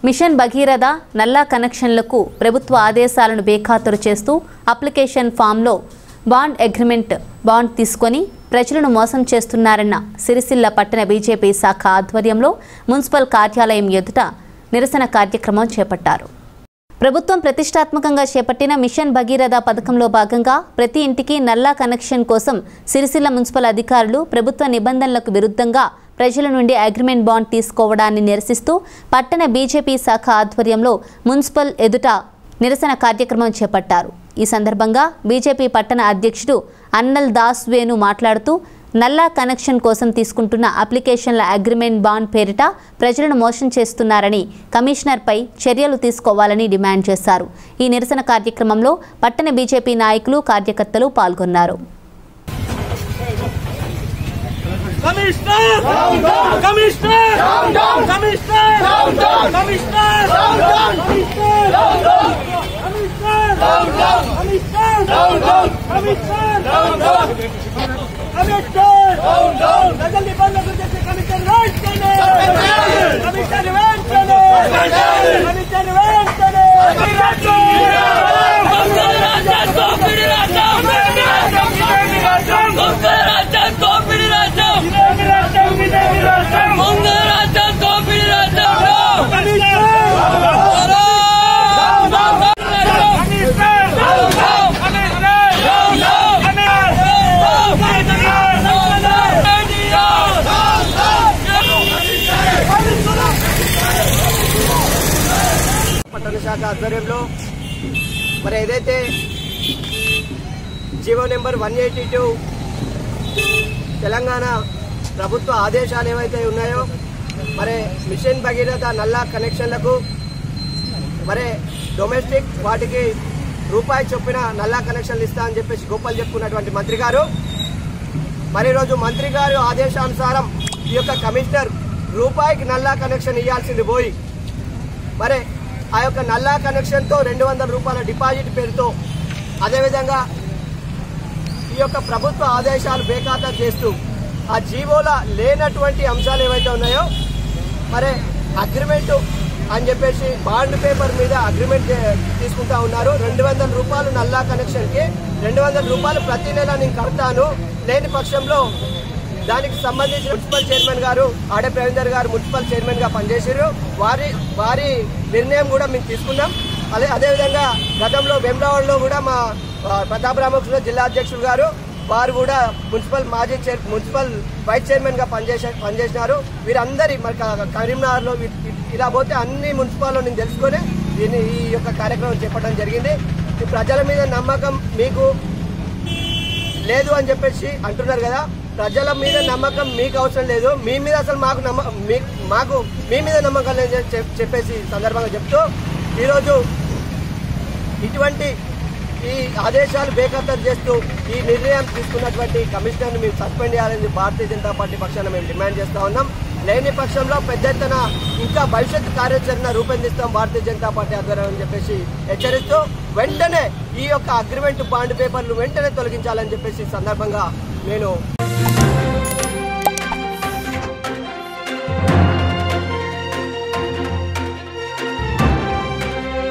machine Bhagiratha నల్లా కనెక్షన్లకు ప్రభుత్వ ఆదేశాలను బేఖాతరు చేస్తూ అప్లికేషన్ ఫామ్లో బాండ్ అగ్రిమెంట్ బాండ్ తీసుకొని ప్రజలను మోసం చేస్తున్నారన్న సిరిసిల్ల పట్టణ బీజేపీ శాఖ ఆధ్వర్యంలో మున్సిపల్ కార్యాలయం ఎదుట నిరసన కార్యక్రమం చేపట్టారు ప్రభుత్వం ప్రతిష్టాత్మకంగా చేపట్టిన మిషన్ భగీరథ పథకంలో భాగంగా ప్రతి ఇంటికి నల్లా కనెక్షన్ కోసం సిరిసిల్ల మున్సిపల్ అధికారులు ప్రభుత్వ నిబంధనలకు విరుద్ధంగా ప్రజల నుండి అగ్రిమెంట్ బాండ్ తీసుకోవడాన్ని నిరసిస్తూ పట్టణ బీజేపీ శాఖ ఆధ్వర్యంలో మున్సిపల్ ఎదుట నిరసన కార్యక్రమం చేపట్టారు ఈ సందర్భంగా బీజేపీ పట్టణ అధ్యక్షుడు అన్నల్ దాస్ వేణు మాట్లాడుతూ నల్లా కనెక్షన్ కోసం తీసుకుంటున్న అప్లికేషన్ల అగ్రిమెంట్ బాండ్ పేరిట ప్రజలను మోసం చేస్తున్నారని కమిషనర్పై చర్యలు తీసుకోవాలని డిమాండ్ చేశారు ఈ నిరసన కార్యక్రమంలో పట్టణ బీజేపీ నాయకులు కార్యకర్తలు పాల్గొన్నారు కమిషనర్ కమిషనర్ కమిషనర్ కమిషనర్ పట్టణ శాఖ ఆధ్వర్యంలో మరి ఏదైతే G O number one eighty two Telangana ప్రభుత్వ ఆదేశాలు ఏవైతే ఉన్నాయో మరి మిషన్ భగీరథ నల్లా కనెక్షన్లకు మరి డొమెస్టిక్ వాటికి రూపాయి చొప్పున నల్లా కనెక్షన్లు ఇస్తా అని చెప్పేసి గొప్పలు చెప్పుకున్నటువంటి మంత్రి గారు మరి ఈరోజు మంత్రి గారు ఆదేశానుసారం ఈ యొక్క కమిషనర్ రూపాయికి నల్లా కనెక్షన్ ఇవ్వాల్సింది పోయి మరి ఆ యొక్క నల్లా కనెక్షన్తో రెండు వందల రూపాయల డిపాజిట్ పేరుతో అదేవిధంగా ఈ యొక్క ప్రభుత్వ ఆదేశాలు బేఖాతరు చేస్తూ ఆ జీవోల లేనటువంటి అంశాలు ఏవైతే ఉన్నాయో మరి అగ్రిమెంట్ అని చెప్పేసి బాండ్ పేపర్ మీద అగ్రిమెంట్ చే- తీసుకుంటా ఉన్నారు రెండు వందల రూపాయలు నల్లా కనెక్షన్కి రెండు వందల రూపాయలు ప్రతి నెల నేను కడతాను లేని పక్షంలో దానికి సంబంధించి మున్సిపల్ చైర్మన్ గారు ఆడే ప్రవీందర్ గారు మున్సిపల్ చైర్మన్ గా పనిచేసారు వారి వారి నిర్ణయం కూడా మేము తీసుకున్నాం అదే అదేవిధంగా గతంలో వెమ్లవాడలో కూడా మా ఆ, ప్రతాప్ రామకృష్ణ జిల్లా అధ్యక్షులు గారు వారు కూడా మున్సిపల్ మాజీ చైర్ మున్సిపల్ వైస్ చైర్మన్ గా పనిచేసే పనిచేసినారు వీరందరి మరి క- కరీంనగర్లో ఇ- ఇ- ఇలా పోతే అన్ని మున్సిపాల్లో నేను తెలుసుకొని దీన్ని ఈ యొక్క కార్యక్రమం చేపట్టడం జరిగింది ఈ ప్రజల మీద నమ్మకం మీకు లేదు అని చెప్పేసి అంటున్నారు కదా ప్రజల మీద నమ్మకం మీకు అవసరం లేదు మీ మీద అసలు మాకు నమ్మ మీ- మాకు మీ మీద నమ్మకం లేదని చెప్- చెప్పేసి సందర్భంగా చెప్తూ ఈరోజు ఇటువంటి ఈ ఆదేశాలు బేఖాతరు చేస్తూ ఈ నిర్ణయం తీసుకున్నటువంటి కమిషనర్ని మేము సస్పెండ్ చేయాలని భారతీయ జనతా పార్టీ పక్షాన మేము డిమాండ్ చేస్తా ఉన్నాం లేని పక్షంలో పెద్ద ఎత్తున ఇంకా భవిష్యత్తు కార్యాచరణ రూపొందిస్తాం భారతీయ జనతా పార్టీ ఆధ్వర్యం అని చెప్పేసి హెచ్చరిస్తూ వెంటనే ఈ యొక్క అగ్రిమెంట్ బాండ్ పేపర్లు వెంటనే తొలగించాలని చెప్పేసి ఈ సందర్భంగా నేను